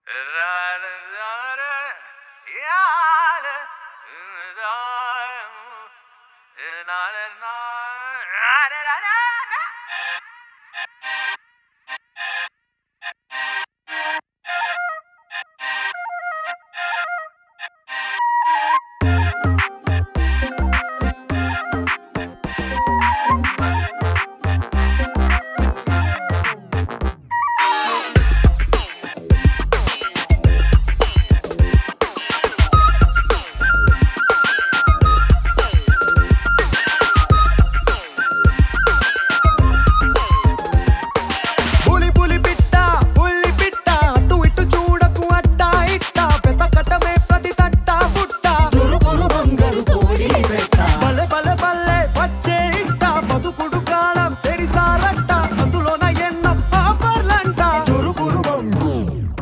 పులి పులి పిట్ట పుల్లి పిట్ట అటు ఇటు చూడకు అట్ట ఇట్ట వెతకటమే ప్రతి తట్ట పుట్ట దురుకురు బంగారు కోడి పెట్ట బలె బలె బల్లె వచ్చే ఇట్ట బతుకుడు కాలం తెరిసారట్ట అందులోన ఎన్న ఆఫర్లంట దురుకురు బంగు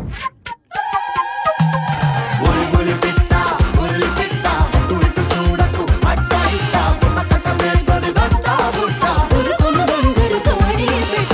పులి పులి పిట్ట పుల్లి పిట్ట అటు ఇటు చూడకు అట్ట ఇట్ట వెతకటమే ప్రతి తట్ట పుట్ట ఉరుకులు బంగారు కోడి పెట్ట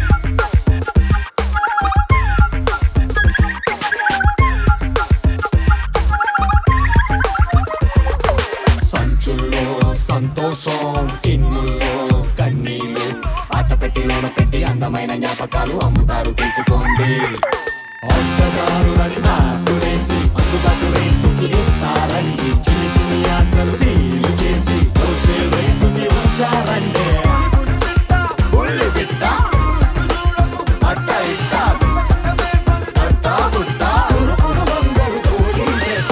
సంచుల్లో సంతోషం టిన్నుల్లో కన్నీళ్ళు ఆట పెట్టిలోన పెట్టి అందమైన జ్ఞాపకాలు అమ్ముతారు తీసుకోండి ఆటగారులని నాటులేసి అందుబాటు రేటుకి ఇస్తారండి చిన్ని చిన్ని ఆశలు సీలు చేసి హోల్సేల్ రేటుకి ఉంచారండి ఉల్లి పిట్ట అట్ట ఇట్ట అట్ట గుట్ట ఉరుకురు బంగారు కోడి పెట్ట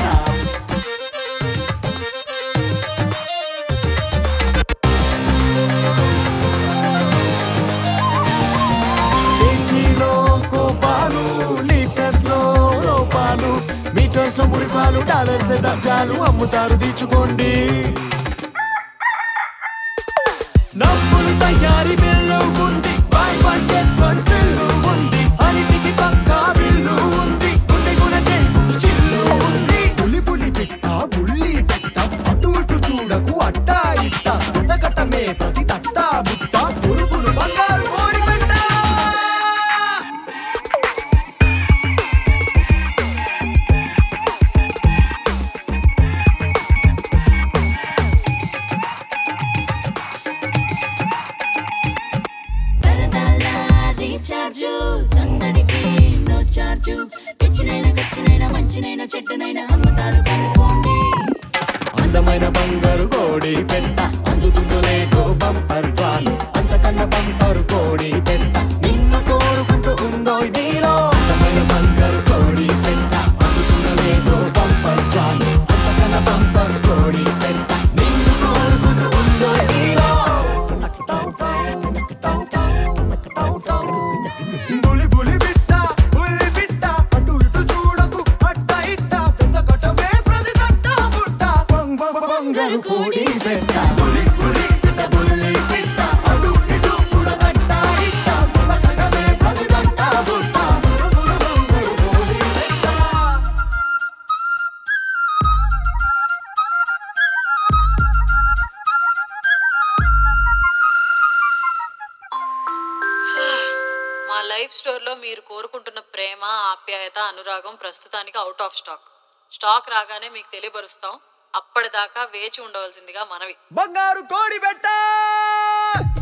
కేజీలో కోపాలు లీటర్స్ లో రూపాలు మీటర్స్ లో మురిపాలు డాలర్స్ లో దర్జాలు అమ్ముతారు తీర్చుకోండి నవ్వులు తయారీ బిల్లు ఉంది buy one get one bill ఉంది అన్నిటికి పక్కా బిల్లు ఉంది గుండె గుణ చెంపు చిల్లు ఉంది పులి పులి పిట్ట బుల్లి పెట్ట అటు ఇటు చూడకు అట్ట ఇట్ట వెతకటమే ప్రతి తట్ట బుట్ట పురుగులు బంగారు కోడి పెట్ట పరదాల రీఛార్జు సందడికి నో చార్జు పిచ్చినైనా ఖర్చునైనా మంచినైనా చెట్టునైనా అమ్ముతారు కనుకోండి అందమైన బంగారు కోడి పెట్ట అందుతుందో లేదో బంపర్ పాలు అంతకన్నా బంపర్ కోడి పెట్ట నిన్ను కోరుకుంటూ ఉందో నీలో అందమైన బంగారు కోడి పెట్ట అందుతుందో లేదో బంపర్ పాలు అంతకన్నా బంపర్ కోడి పెట్ట నిన్ను కోరుకుంటూ ఉందో నీలో బులి బులి బిట్ట బుల్లి బిట్ట అటు ఇటు చూడకు అట్ట ఇట్ట వెతకటమే ప్రతి తట్ట బుట్ట బంగ్ బంగ్ బంగారు కోడి పెట్ట బులి బులి బిట్ట బుల్లి బిట్ట అటు ఇటు చూడకట్ట ఇట్ట వెతకటమే ప్రతి తట్ట బుట్ట బురు బురు బంగారు కోడి పెట్ట మా లైఫ్ స్టోర్లో మీరు కోరుకుంటున్న ప్రేమ ఆప్యాయత అనురాగం ప్రస్తుతానికి అవుట్ ఆఫ్ స్టాక్ స్టాక్ రాగానే మీకు తెలియపరుస్తాం అప్పటిదాకా వేచి ఉండవలసిందిగా మనవి బంగారు కోడి పెట్ట